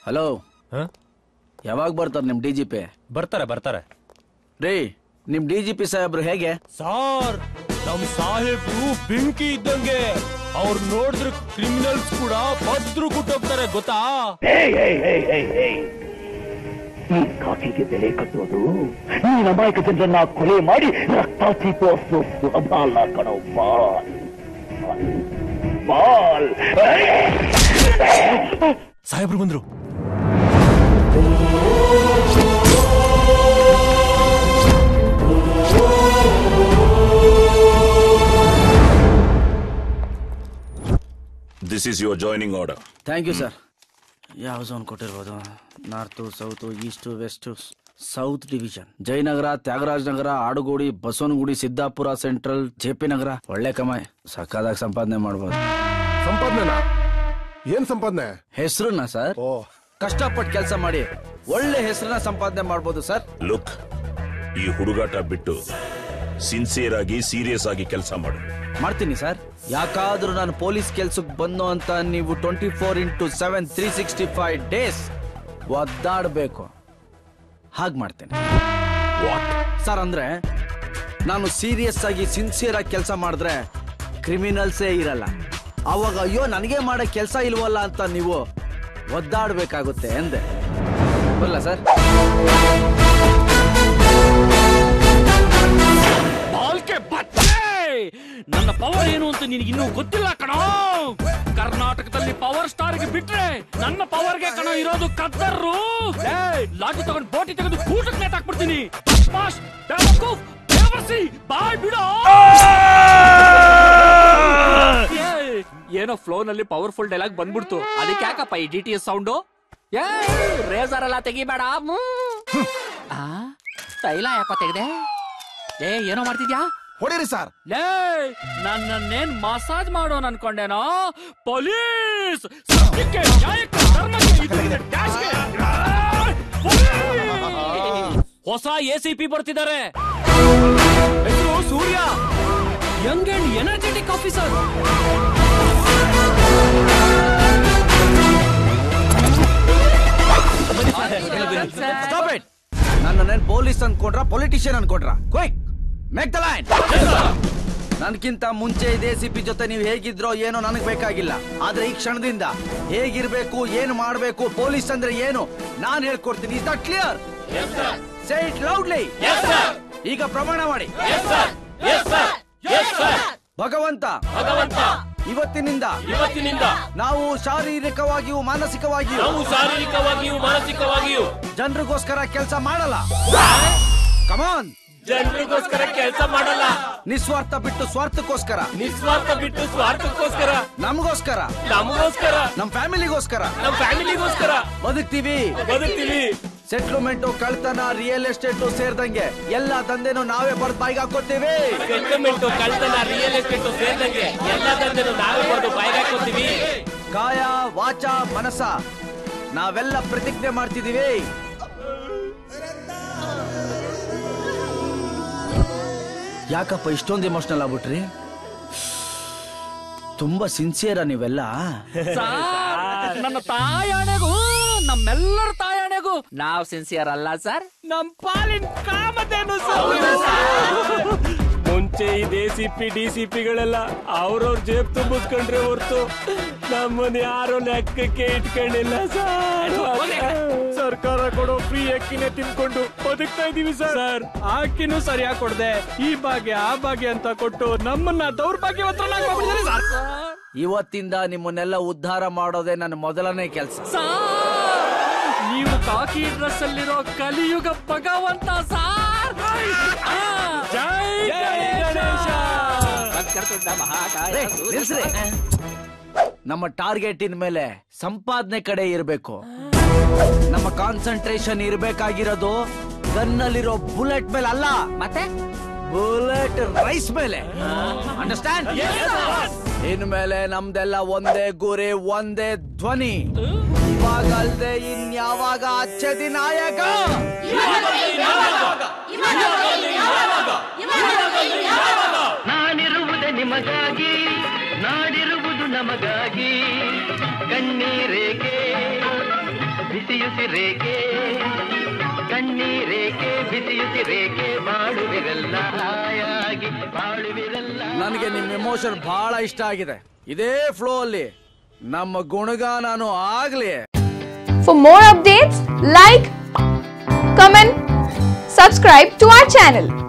Hello ಯಾವಾಗ ಬರ್ತಾರೆ ನಿಮ್ ಡಿ ಜಿ ಪಿ ಬರ್ತಾರೆ ಬರ್ತಾರೆ ರೀ ನಿಮ್ ಡಿ ಜಿ ಪಿ ಸಾಹೇಬ್ರು ಹೇಗೆ ಸಾರ್ ನಮ್ ಸಾಹೇಬ್ರು ಬೆಂಕಿ ಇದ್ದಂಗೆ ಅವ್ರು ನೋಡಿದ್ರೆ ಕ್ರಿಮಿನಲ್ಸ್ ಕೂಡ ಭದ್ರು ಕುಟ್ಟೋಗ್ತಾರೆ ಗೊತ್ತಾ ಈ ಕಾಫಿಗೆ ಬೆಲೆ ಕಟ್ಟೋದು ನೀನ್ ಅಮಾಯಕ ಜನರನ್ನ ಕೊಲೆ ಮಾಡಿ ರಕ್ತ ಚೀಪೋಸು ಸುಲಭ ಅಲ್ಲ ಕಣೋ ಬಾಲ್ ಬಾಲ್ ಸಾಹೇಬ್ರು ಬಂದ್ರು This is your joining order. Thank you sir ಯಾವ ಝೋನ್ ಕೊಟ್ಟಿರ್ಬೋದು north south east west south division Jayanagar Tyagaraj Nagar Adugodi Basavanagudi Siddapura central J P Nagar ಒಳ್ಳೆ ಕಮಾಯ್ ಸಕ್ಕದಾಗ ಸಂಪಾದನೆ ಮಾಡ್ಬೋದು ಸಂಪಾದನೆನಾ ಏನ್ ಸಂಪಾದನೆ ಹೆಸರನ್ನ ಸರ್ ಓ ಕಷ್ಟಪಟ್ಟು ಕೆಲಸ ಮಾಡಿ ಒಳ್ಳೆ ಹೆಸರನ್ನ ಸಂಪಾದನೆ ಮಾಡ್ಬೋದು ಸರ್ ಲುಕ್ ಈ ಹುಡುಗಾಟ ಬಿಟ್ಟು ಸಿನ್ಸಿಯರ್ ಆಗಿ ಸೀರಿಯಸ್ ಆಗಿ ಕೆಲಸ ಮಾಡು ಮಾಡ್ತೀನಿ ಸರ್ ಯಾಕಾದ್ರೂ ನಾನು ಪೊಲೀಸ್ ಕೆಲ್ಸಕ್ಕೆ ಬಂದು ಅಂತ ನೀವು twenty four into seven three sixty five days ಒದ್ದಾಡಬೇಕು ಹಾಗೆ ಮಾಡ್ತೇನೆ ಸರ್ ಅಂದ್ರೆ ನಾನು ಸೀರಿಯಸ್ ಆಗಿ ಸಿನ್ಸಿಯರ್ ಆಗಿ ಕೆಲಸ ಮಾಡಿದ್ರೆ ಕ್ರಿಮಿನಲ್ಸೇ ಇರಲ್ಲ ಅವಾಗ ಅಯ್ಯೋ ನನಗೆ ಮಾಡೋ ಕೆಲಸ ಇಲ್ವಲ್ಲ ಅಂತ ನೀವು ಒದ್ದಾಡಬೇಕಾಗುತ್ತೆ ಎಂದೆ ಬರಲ್ಲ ಸರ್ ಬಾಲ್ಕೆ ಬಚ್ಚೆ ನನ್ನ ಪವರ್ ಏನು ಅಂತ ನಿನಗೆ ಇನ್ನೂ ಗೊತ್ತಿಲ್ಲ ಕಣೋ ಕರ್ನಾಟಕದಲ್ಲಿ ಪವರ್ ಸ್ಟಾರ್ ಗೆ ಬಿಟ್ರೆ ನನ್ನ ಪವರ್ ಗೆ ಕಣೋ ಇರೋದು ಕದ್ದರ್ರು ಏಯ್, ಲಾಠಿ ತಗೊಂಡು ಬೋಟಿ ತೆಗೆದು ಕೂಟಕ್ಕೆ ನೇತಾಕ್ಬಿಡ್ತೀನಿ ಬಾಸ್, ಬೇವಕೂಫ್, ಬೇವರ್ಸಿ, ಬಾಯ್ ಬಿಡೋ ಏಯ್, ಏನೋ ಫ್ಲೋ ನಲ್ಲಿ ಪವರ್ಫುಲ್ ಡೈಲಾಗ್ ಬಂದ್ಬಿಡ್ತು ಅದಕ್ಕೆ ಯಾಕಪ್ಪ ಈ ಡಿ ಟಿ ಎಸ್ ಸೌಂಡು ಏ ರೇಸರ್ ಎಲ್ಲ ತೆಗಿಬೇಡ ಮ್ಮ್. ಆ ತೈಲ ಯಾಕೋ ತೆಗ್ದೆ ಏ ಏನೋ ಮಾಡ್ತಿದ್ಯಾ ಹೊಡೀರಿ ಸರ್ ಲೇ ನನ್ನನ್ನೇನ್ ಮಸಾಜ್ ಮಾಡೋನ್ ಅನ್ಕೊಂಡೇನೋ ಪೊಲೀಸ್ ಸತ್ಯಕ್ಕೆ ನ್ಯಾಯಕ್ಕೆ ಧರ್ಮಕ್ಕೆ ಇದರಿಂದ ಡ್ಯಾಶ್ಗೆ. ಆ, ಪೊಲೀಸ್! ಹೊಸ ಎ ಸಿ ಪಿ ಬರ್ತಿದ್ದಾರೆ ಹೆಸರು Surya young and energetic officer stop it ನನ್ನೇನ್ ಪೊಲೀಸ್ ಅನ್ಕೊಂಡ್ರ ಪೊಲಿಟಿಷಿಯನ್ ಅನ್ಕೊಂಡ್ರ ಕ್ವಿಕ್ ಮೇಕ್ ದ ಲೈನ್ ನನ್ಕಿಂತ ಮುಂಚೆ ಇದೇ ಸಿ ಪಿ ಜೊತೆ ನೀವು ಹೇಗಿದ್ರೋ ಏನೋ ನನಗ್ ಬೇಕಾಗಿಲ್ಲ ಆದ್ರೆ ಈ ಕ್ಷಣದಿಂದ ಹೇಗಿರ್ಬೇಕು ಏನು ಮಾಡ್ಬೇಕು ಪೊಲೀಸ್ ಅಂದ್ರೆ ಏನು ನಾನ್ ಹೇಳ್ಕೊಡ್ತೀನಿ is that clear say it loudly ಈಗ ಪ್ರಮಾಣ ಮಾಡಿ ಭಗವಂತ ಭಗವಂತ ಇವತ್ತಿನಿಂದ ಇವತ್ತಿನಿಂದ ನಾವು ಶಾರೀರಿಕವಾಗಿಯೂ ಮಾನಸಿಕವಾಗಿಯೂ ನಾವು ಶಾರೀರಿಕವಾಗಿಯೂ ಮಾನಸಿಕವಾಗಿಯೂ ಜನರಿಗೋಸ್ಕರ ಕೆಲಸ ಮಾಡಲ್ಲ ಕಮಾನ್ ಜನರಿಗೋಸ್ಕರ ಕೆಲಸ ಮಾಡಲ್ಲ ನಿಸ್ವಾರ್ಥ ಬಿಟ್ಟು ಸ್ವಾರ್ಥಕ್ಕೋಸ್ಕರ ನಿಸ್ವಾರ್ಥ ಬಿಟ್ಟು ಸ್ವಾರ್ಥಕ್ಕೋಸ್ಕರ ನಮಗೋಸ್ಕರ ನಮಗೋಸ್ಕರ ನಮ್ ಫ್ಯಾಮಿಲಿಗೋಸ್ಕರ ನಮ್ ಫ್ಯಾಮಿಲಿಗೋಸ್ಕರ ಬದುಕ್ತೀವಿ ಬದುಕ್ತೀವಿ ಸೆಟ್ಲ್ಮೆಂಟ್ ಕಳ್ತನ ರಿಯಲ್ ಎಸ್ಟೇಟ್ ಸೇರ್ದಂಗೆ ಎಲ್ಲ ದಂಧೆನೂ ನಾವೇ ಬರ್ದ್ ಬಾಯಿಗೆ ಹಾಕೋತೀವಿ ಸೆಂಟಿಮೆಂಟ್ ಕಳ್ತನ ರಿಯಲ್ ಎಸ್ಟೇಟ್ ಸೇರಿದಂಗೆ ಎಲ್ಲ ದಂಧೆನೂ ನಾವೇ ಬರೆದು ಬಾಯಿಗೆ ಹಾಕೋತೀವಿ ಕಾಯ ವಾಚ ಮನಸ ನಾವೆಲ್ಲ ಪ್ರತಿಜ್ಞೆ ಮಾಡ್ತಿದೀವಿ ಯಾಕಪ್ಪ ಇಷ್ಟೊಂದು ಇಮೋಷನಲ್ ಆಗ್ಬಿಟ್ರಿ ತುಂಬಾ ಸಿನ್ಸಿಯರ ನೀವೆಲ್ಲ ನನ್ನ ತಾಯಾಣೆಗೂ ನಮ್ಮೆಲ್ಲರ ತಾಯಾಣೆಗೂ ನಾವ್ ಸಿನ್ಸಿಯರ್ ಅಲ್ಲ ಸರ್ ನಮ್ ಪಾಲಿನ ಕಾಮಧೇನು ಮುಂಚೆ ಈ ಡಿಸಿಪಿ ಡಿಸಿಪಿಗಳೆಲ್ಲ ಅವ್ರವ್ರ ಜೇಬ್ ತುಂಬಿಸ್ಕೊಂಡ್ರೆ ಹೊರ್ತು ನಮ್ಮನ್ನ ಯಾರು ಲೆಕ್ಕಕ್ಕೆ ಇಟ್ಕೊಂಡಿಲ್ಲ ಸರ್ ಸರ್ಕಾರ ಕೊಡೋ ಫ್ರೀ ಅಕ್ಕಿನೇ ತಿನ್ಕೊಂಡು ಬದುಕ್ತಾ ಇದೀವಿ ಸರ್ ಅಕ್ಕಿನೂ ಸರಿಯಾಗಿ ಕೊಡದೆ ಈ ಭಾಗ್ಯ ಆ ಭಾಗ್ಯ ಅಂತ ಕೊಟ್ಟು ನಮ್ಮನ್ನ ದೌರ್ಭಾಗ್ಯವಂತರನ್ನಾಗಿ ಮಾಡ್ಬಿಟ್ಟಿದ್ದಾರೆ ಸರ್ ಇವತ್ತಿಂದ ನಿಮ್ಮನ್ನೆಲ್ಲ ಉದ್ಧಾರ ಮಾಡೋದೇ ನನ್ನ ಮೊದಲನೇ ಕೆಲಸ ನೀವು ಕಾಕಿ ಡ್ರೆಸ್ ಅಲ್ಲಿರೋ ಕಲಿಯುಗ ಭಗವಂತ ಸಾರ್ ಜೈ ಗಣೇಶ ನಮ್ಮ ಟಾರ್ಗೆಟಿನ ಮೇಲೆ ಸಂಪಾದನೆ ಕಡೆ ಇರಬೇಕು ನಮ್ಮ ಕಾನ್ಸಂಟ್ರೇಷನ್ ಇರಬೇಕಾಗಿರೋದು ಗನ್ನಲ್ಲಿರೋ ಬುಲೆಟ್ ಮೇಲೆ ಅಲ್ಲ ಮತ್ತೆ ಬುಲೆಟ್ ರೈಸ್ ಮೇಲೆ ಅಂಡರ್ಸ್ಟ್ಯಾಂಡ್ ಇನ್ಮೇಲೆ ನಮ್ದೆಲ್ಲ ಒಂದೇ ಗುರಿ ಒಂದೇ ಧ್ವನಿ ಇವಾಗ ಅಲ್ದೆ ಇನ್ಯಾವಾಗ ಅಚ್ಚದಿ ನಾಯಕ ನಾನಿರುವುದೇ ನಿಮಗಾಗಿ ನಾಡಿರುವುದು ನಮಗಾಗಿ ಕಣ್ಣೀರೇಕೆ ಬಿಸಿ ಬಿಸಿಯುಸಿರೇಕೆ ಕಣ್ಣೀರೇಕೆ ಬಿಸಿಯುಸಿರೇಕೆ ಬಾಳುವಿರಲ್ಲ ಹಾಯಾಗಿ ಬಾಳುವಿರಲ್ಲ ನನಗೆ ನಿಮ್ಮ ಎಮೋಷನ್ ಬಹಳ ಇಷ್ಟ ಆಗಿದೆ ಇದೇ ಫ್ಲೋ ಅಲ್ಲಿ ನಮ್ಮ ಗುಣಗಾನನು ಆಗ್ಲಿ For more updates, like, comment, subscribe to our channel.